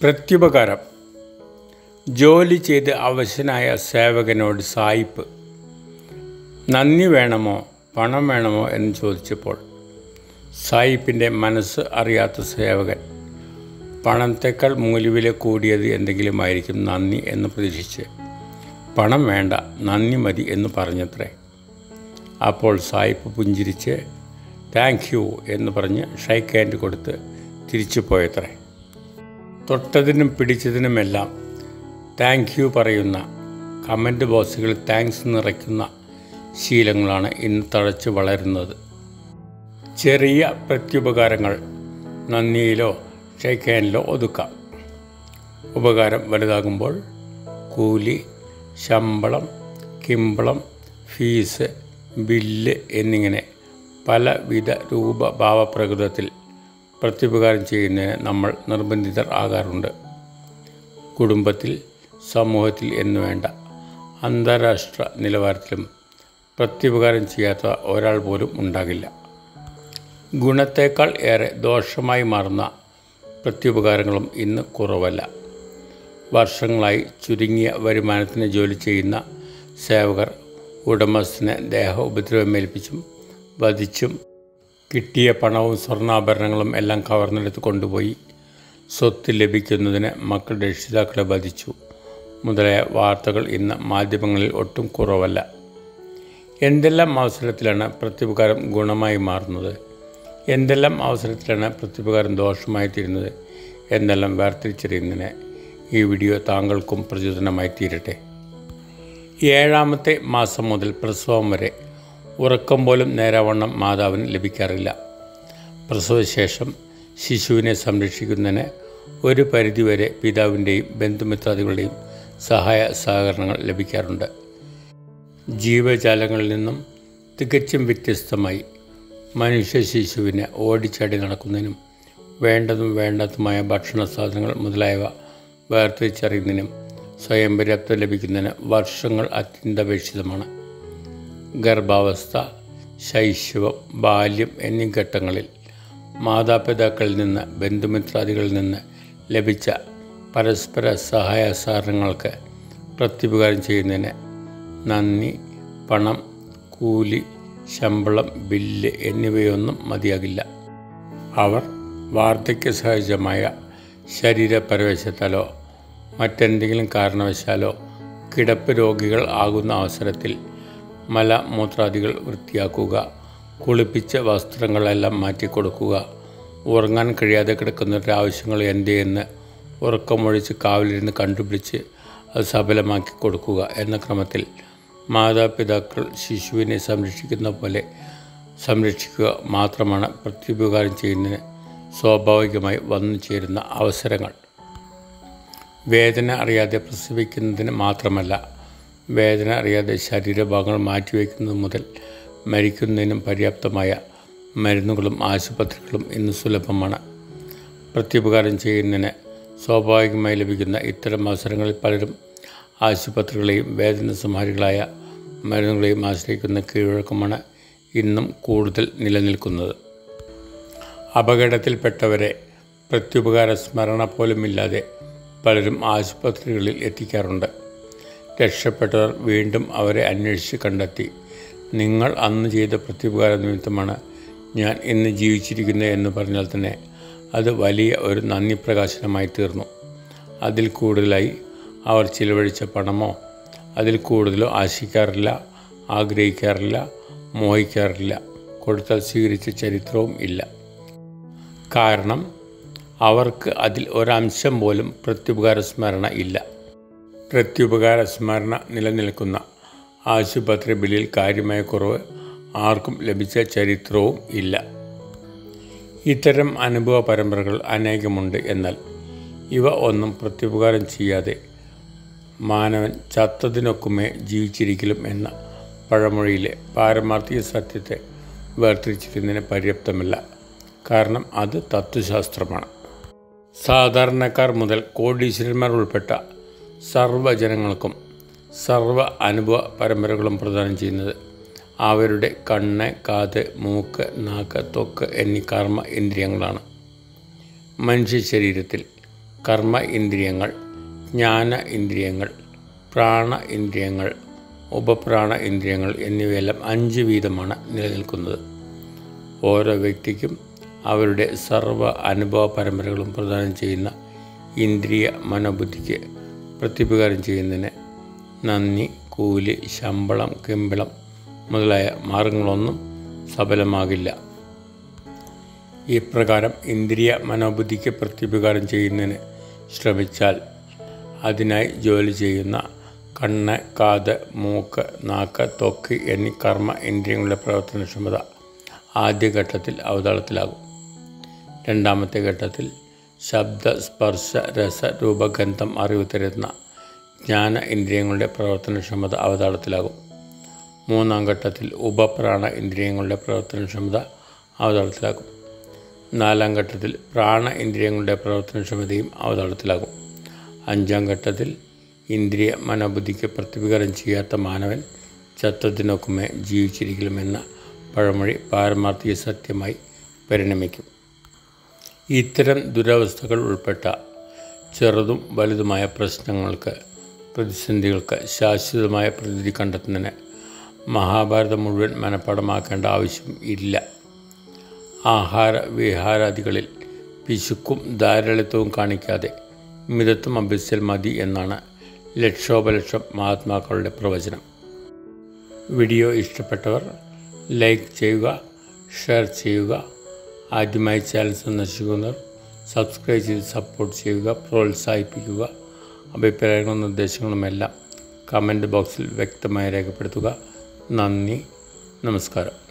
പ്രത്യുപകാരം ജോലി ചെയ്ത് അവശനായ സേവകനോട് സായിപ്പ് നന്ദി വേണമോ പണം വേണമോ എന്ന് ചോദിച്ചപ്പോൾ സായിപ്പിൻ്റെ മനസ്സ് അറിയാത്ത സേവകൻ പണത്തേക്കാൾ മൂല്യവില കൂടിയത് എന്തെങ്കിലും ആയിരിക്കും നന്ദി എന്ന് പ്രതീക്ഷിച്ച് പണം വേണ്ട നന്ദി മതി എന്ന് പറഞ്ഞത്രേ അപ്പോൾ സായിപ്പ് പുഞ്ചിരിച്ച് താങ്ക് യു എന്ന് പറഞ്ഞ് ഷൈക്ക് ഹാൻഡ് കൊടുത്ത് തിരിച്ചു പോയത്രേ തൊട്ടതിനും പിടിച്ചതിനുമെല്ലാം താങ്ക് യു പറയുന്ന കമൻറ്റ് ബോക്സുകളിൽ താങ്ക്സ് നിറയ്ക്കുന്ന ശീലങ്ങളാണ് ഇന്ന് തഴച്ച് വളരുന്നത് ചെറിയ പ്രത്യുപകാരങ്ങൾ നന്ദിയിലോ ഷേക്ക് ഹാൻഡിലോ ഒതുക്കാം ഉപകാരം വലുതാകുമ്പോൾ കൂലി ശമ്പളം കിമ്പളം ഫീസ് ബില്ല് എന്നിങ്ങനെ പലവിധ രൂപഭാവപ്രകൃതത്തിൽ പ്രത്യുപകാരം ചെയ്യുന്നതിന് നമ്മൾ നിർബന്ധിതർ ആകാറുണ്ട് കുടുംബത്തിൽ സമൂഹത്തിൽ എന്നു വേണ്ട അന്താരാഷ്ട്ര നിലവാരത്തിലും പ്രത്യുപകാരം ചെയ്യാത്ത ഒരാൾ പോലും ഉണ്ടാകില്ല ഗുണത്തേക്കാൾ ഏറെ ദോഷമായി മാറുന്ന പ്രത്യുപകാരങ്ങളും ഇന്ന് കുറവല്ല വർഷങ്ങളായി ചുരുങ്ങിയ വരുമാനത്തിന് ജോലി ചെയ്യുന്ന സേവകർ ഉടമസ്ഥനെ ദേഹ ഉപദ്രവമേൽപ്പിച്ചും വധിച്ചും കിട്ടിയ പണവും സ്വർണ്ണാഭരണങ്ങളും എല്ലാം കവർന്നെടുത്ത് കൊണ്ടുപോയി സ്വത്ത് ലഭിക്കുന്നതിന് മക്കൾ രക്ഷിതാക്കളെ വധിച്ചു മുതലായ വാർത്തകൾ ഇന്ന് മാധ്യമങ്ങളിൽ ഒട്ടും കുറവല്ല എന്തെല്ലാം അവസരത്തിലാണ് പ്രത്യുപകാരം ഗുണമായി മാറുന്നത് എന്തെല്ലാം അവസരത്തിലാണ് പ്രത്യുപകാരം ദോഷമായി തീരുന്നത് എന്നെല്ലാം വേർതിരിച്ചറിയുന്നതിന് ഈ വീഡിയോ താങ്കൾക്കും പ്രചോദനമായി തീരട്ടെ ഏഴാമത്തെ മാസം മുതൽ പ്രസവം വരെ ഉറക്കം പോലും നേരാവണ്ണം മാതാവിന് ലഭിക്കാറില്ല പ്രസവശേഷം ശിശുവിനെ സംരക്ഷിക്കുന്നതിന് ഒരു പരിധിവരെ പിതാവിൻ്റെയും ബന്ധുമിത്രാദികളുടെയും സഹായ സഹകരണങ്ങൾ ലഭിക്കാറുണ്ട് ജീവജാലങ്ങളിൽ നിന്നും തികച്ചും വ്യത്യസ്തമായി മനുഷ്യ ശിശുവിനെ ഓടിച്ചാടി നടക്കുന്നതിനും വേണ്ടതും വേണ്ടാത്തതുമായ ഭക്ഷണ സാധനങ്ങൾ മുതലായവ വേർതിരിച്ചറിയുന്നതിനും സ്വയം പര്യാപ്തം ലഭിക്കുന്നതിന് വർഷങ്ങൾ അത്യന്താപേക്ഷിതമാണ് ഗർഭാവസ്ഥ ശൈശവം ബാല്യം എന്നീ ഘട്ടങ്ങളിൽ മാതാപിതാക്കളിൽ നിന്ന് ബന്ധുമിത്രാദികളിൽ നിന്ന് ലഭിച്ച പരസ്പര സഹായ സഹകരണങ്ങൾക്ക് പ്രത്യുപകാരം ചെയ്യുന്നതിന് നന്ദി പണം കൂലി ശമ്പളം ബില്ല് എന്നിവയൊന്നും മതിയാകില്ല അവർ വാർദ്ധക്യ സഹജമായ ശരീരപരവശത്താലോ മറ്റെന്തെങ്കിലും കാരണവശാലോ കിടപ്പ് രോഗികൾ ആകുന്ന അവസരത്തിൽ മലമൂത്രാദികൾ വൃത്തിയാക്കുക കുളിപ്പിച്ച വസ്ത്രങ്ങളെല്ലാം മാറ്റിക്കൊടുക്കുക ഉറങ്ങാൻ കഴിയാതെ കിടക്കുന്നവരുടെ ആവശ്യങ്ങൾ എന്തെന്ന് ഉറക്കമൊഴിച്ച് കാവലിരുന്ന് കണ്ടുപിടിച്ച് അത് സഫലമാക്കി കൊടുക്കുക എന്ന ക്രമത്തിൽ മാതാപിതാക്കൾ ശിശുവിനെ സംരക്ഷിക്കുന്ന പോലെ സംരക്ഷിക്കുക മാത്രമാണ് പ്രത്യുപകാരം ചെയ്യുന്നതിന് സ്വാഭാവികമായി വന്നു ചേരുന്ന അവസരങ്ങൾ വേദന അറിയാതെ പ്രസവിക്കുന്നതിന് മാത്രമല്ല വേദന അറിയാതെ ശരീരഭാഗങ്ങൾ മാറ്റിവെക്കുന്നത് മുതൽ മരിക്കുന്നതിനും പര്യാപ്തമായ മരുന്നുകളും ആശുപത്രികളും ഇന്ന് സുലഭമാണ് പ്രത്യുപകാരം ചെയ്യുന്നതിന് സ്വാഭാവികമായി ലഭിക്കുന്ന ഇത്തരം അവസരങ്ങളിൽ പലരും ആശുപത്രികളെയും വേദന സംഹാരികളായ മരുന്നുകളെയും ആശ്രയിക്കുന്ന കീഴ്വഴക്കമാണ് ഇന്നും കൂടുതൽ നിലനിൽക്കുന്നത് അപകടത്തിൽപ്പെട്ടവരെ പ്രത്യുപകാര സ്മരണ പോലുമില്ലാതെ പലരും ആശുപത്രികളിൽ എത്തിക്കാറുണ്ട് രക്ഷപ്പെട്ടവർ വീണ്ടും അവരെ അന്വേഷിച്ച് കണ്ടെത്തി നിങ്ങൾ അന്ന് ചെയ്ത പ്രത്യുപകാര നിമിത്തമാണ് ഞാൻ ഇന്ന് ജീവിച്ചിരിക്കുന്നത് എന്ന് പറഞ്ഞാൽ തന്നെ അത് വലിയ ഒരു നന്ദി പ്രകാശനമായി തീർന്നു അതിൽ കൂടുതലായി അവർ ചിലവഴിച്ച പണമോ അതിൽ കൂടുതലോ ആശിക്കാറില്ല ആഗ്രഹിക്കാറില്ല മോഹിക്കാറില്ല കൊടുത്താൽ സ്വീകരിച്ച ചരിത്രവും ഇല്ല കാരണം അവർക്ക് അതിൽ ഒരംശം പോലും പ്രത്യുപകാര സ്മരണ ഇല്ല പ്രത്യുപകാര സ്മരണ നിലനിൽക്കുന്ന ആശുപത്രി ബില്ലിൽ കാര്യമായ കുറവ് ആർക്കും ലഭിച്ച ചരിത്രവും ഇല്ല ഇത്തരം അനുഭവ പരമ്പരകൾ അനേകമുണ്ട് എന്നാൽ ഇവ ഒന്നും പ്രത്യുപകാരം ചെയ്യാതെ മാനവൻ ചത്തതിനൊക്കുമേ ജീവിച്ചിരിക്കലും എന്ന പഴമൊഴിയിലെ പാരമാർത്ഥിക സത്യത്തെ വേർതിരിച്ചിരുന്നതിന് പര്യാപ്തമല്ല കാരണം അത് തത്വശാസ്ത്രമാണ് സാധാരണക്കാർ മുതൽ കോടീശ്വരന്മാർ ഉൾപ്പെട്ട സർവ്വജനങ്ങൾക്കും സർവ്വ അനുഭവ പരമ്പരകളും പ്രദാനം ചെയ്യുന്നത് അവരുടെ കണ്ണ് കാത് മൂക്ക് നാക്ക് ത്വക്ക് എന്നീ കർമ്മ ഇന്ദ്രിയങ്ങളാണ് മനുഷ്യ ശരീരത്തിൽ കർമ്മ ഇന്ദ്രിയങ്ങൾ ജ്ഞാന ഇന്ദ്രിയങ്ങൾ പ്രാണ ഇന്ദ്രിയങ്ങൾ ഉപപ്രാണ ഇന്ദ്രിയങ്ങൾ എന്നിവയെല്ലാം അഞ്ച് വീതമാണ് നിലനിൽക്കുന്നത് ഓരോ വ്യക്തിക്കും അവരുടെ സർവ്വ അനുഭവ പരമ്പരകളും പ്രദാനം ചെയ്യുന്ന ഇന്ദ്രിയ മനോബുദ്ധിക്ക് പ്രത്യുപകാരം ചെയ്യുന്നതിന് നന്ദി കൂലി ശമ്പളം കിമ്പളം മുതലായ മാർഗങ്ങളൊന്നും സഫലമാകില്ല ഇപ്രകാരം ഇന്ദ്രിയ മനോബുദ്ധിക്ക് പ്രത്യുപകാരം ചെയ്യുന്നതിന് ശ്രമിച്ചാൽ അതിനായി ജോലി ചെയ്യുന്ന കണ്ണ് കാത് മൂക്ക് നാക്ക് ത്വക്ക് എന്നീ കർമ്മ ഇന്ദ്രിയങ്ങളുടെ പ്രവർത്തനക്ഷമത ആദ്യഘട്ടത്തിൽ അവതാളത്തിലാകും രണ്ടാമത്തെ ഘട്ടത്തിൽ ശബ്ദ സ്പർശ രസ രൂപഗന്ധം അറിവ് തരുന്ന ജ്ഞാന ഇന്ദ്രിയങ്ങളുടെ പ്രവർത്തനക്ഷമത അവതാളത്തിലാകും മൂന്നാം ഘട്ടത്തിൽ ഉപപ്രാണ ഇന്ദ്രിയങ്ങളുടെ പ്രവർത്തനക്ഷമത അവതാളത്തിലാകും നാലാം ഘട്ടത്തിൽ പ്രാണ ഇന്ദ്രിയങ്ങളുടെ പ്രവർത്തനക്ഷമതയും അവതാളത്തിലാകും അഞ്ചാം ഘട്ടത്തിൽ ഇന്ദ്രിയ മനോബുദ്ധിക്ക് പ്രതിപകാരം ചെയ്യാത്ത മാനവൻ ചത്തത്തിനൊക്കുമേ ജീവിച്ചിരിക്കലുമെന്ന പഴമൊഴി പാരമാർത്ഥിക സത്യമായി പരിണമിക്കും ഇത്തരം ദുരവസ്ഥകൾ ഉൾപ്പെട്ട ചെറുതും വലുതുമായ പ്രശ്നങ്ങൾക്ക് പ്രതിസന്ധികൾക്ക് ശാശ്വതമായ പ്രതിവിധി കണ്ടെത്തുന്നതിന് മഹാഭാരതം മുഴുവൻ മനഃപ്പാടമാക്കേണ്ട ആവശ്യം ഇല്ല ആഹാര വിഹാരാദികളിൽ പിശുക്കും ധാരാളിത്വവും കാണിക്കാതെ മിതത്വം അഭ്യസിച്ചാൽ മതി എന്നാണ് ലക്ഷോപലക്ഷം മഹാത്മാക്കളുടെ പ്രവചനം വീഡിയോ ഇഷ്ടപ്പെട്ടവർ ലൈക്ക് ചെയ്യുക ഷെയർ ചെയ്യുക ആദ്യമായി ചാനൽ സന്ദർശിക്കുന്നവർ സബ്സ്ക്രൈബ് ചെയ്ത് സപ്പോർട്ട് ചെയ്യുക പ്രോത്സാഹിപ്പിക്കുക അഭിപ്രായങ്ങളും നിർദ്ദേശങ്ങളുമെല്ലാം കമൻറ്റ് ബോക്സിൽ വ്യക്തമായി രേഖപ്പെടുത്തുക നന്ദി നമസ്കാരം